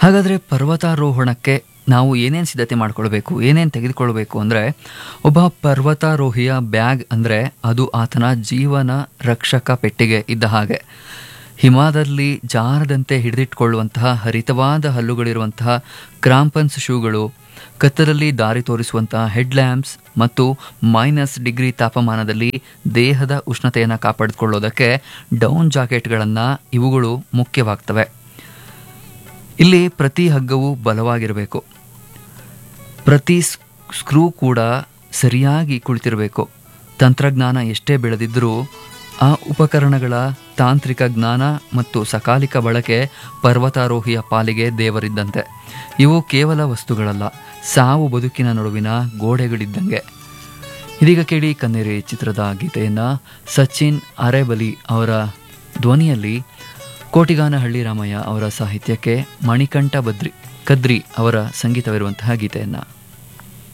ಹಾಗಾದರೆ ಪರ್ವತಾರೋಹಣಕ್ಕೆ ನಾವು ಏನೇನು ಸಿದ್ಧತೆ ಮಾಡ್ಕೊಳ್ಬೇಕು ಏನೇನು ತೆಗೆದುಕೊಳ್ಬೇಕು ಅಂದರೆ ಒಬ್ಬ ಪರ್ವತಾರೋಹಿಯ ಬ್ಯಾಗ್ ಅಂದರೆ ಅದು ಆತನ ಜೀವನ ರಕ್ಷಕ ಪೆಟ್ಟಿಗೆ ಇದ್ದ ಹಾಗೆ ಹಿಮಾದಲ್ಲಿ ಜಾರದಂತೆ ಹಿಡಿದಿಟ್ಕೊಳ್ಳುವಂತಹ ಹರಿತವಾದ ಹಲ್ಲುಗಳಿರುವಂತಹ ಕ್ರಾಂಪನ್ಸ್ ಶೂಗಳು ಕತ್ತಲಲ್ಲಿ ದಾರಿ ತೋರಿಸುವಂತಹ ಹೆಡ್ ಲ್ಯಾಂಪ್ಸ್ ಮತ್ತು ಮೈನಸ್ ಡಿಗ್ರಿ ತಾಪಮಾನದಲ್ಲಿ ದೇಹದ ಉಷ್ಣತೆಯನ್ನು ಕಾಪಾಡಿಕೊಳ್ಳೋದಕ್ಕೆ ಡೌನ್ ಜಾಕೆಟ್ಗಳನ್ನು ಇವುಗಳು ಮುಖ್ಯವಾಗ್ತವೆ ಇಲ್ಲಿ ಪ್ರತಿ ಹಗ್ಗವು ಬಲವಾಗಿರಬೇಕು ಪ್ರತಿ ಸ್- ಸ್ಕ್ರೂ ಕೂಡ ಸರಿಯಾಗಿ ಕುಳಿತಿರಬೇಕು ತಂತ್ರಜ್ಞಾನ ಎಷ್ಟೇ ಬೆಳೆದಿದ್ದರೂ ಆ ಉಪಕರಣಗಳ ತಾಂತ್ರಿಕ ಜ್ಞಾನ ಮತ್ತು ಸಕಾಲಿಕ ಬಳಕೆ ಪರ್ವತಾರೋಹಿಯ ಪಾಲಿಗೆ ದೇವರಿದ್ದಂತೆ ಇವು ಕೇವಲ ವಸ್ತುಗಳಲ್ಲ ಸಾವು ಬದುಕಿನ ನಡುವಿನ ಗೋಡೆಗಳಿದ್ದಂಗೆ ಇದೀಗ ಕೇಳಿ ಕನ್ನೇರಿ ಚಿತ್ರದ ಗೀತೆಯನ್ನು ಸಚಿನ್ ಅರೆಬಲಿ ಅವರ ಧ್ವನಿಯಲ್ಲಿ ಕೋಟಿಗಾನಹಳ್ಳಿ ರಾಮಯ್ಯ ಅವರ ಸಾಹಿತ್ಯಕ್ಕೆ ಮಣಿಕಂಠ ಬದ್ರಿ ಕದ್ರಿ ಅವರ ಸಂಗೀತವಿರುವಂತಹ ಗೀತೆಯನ್ನು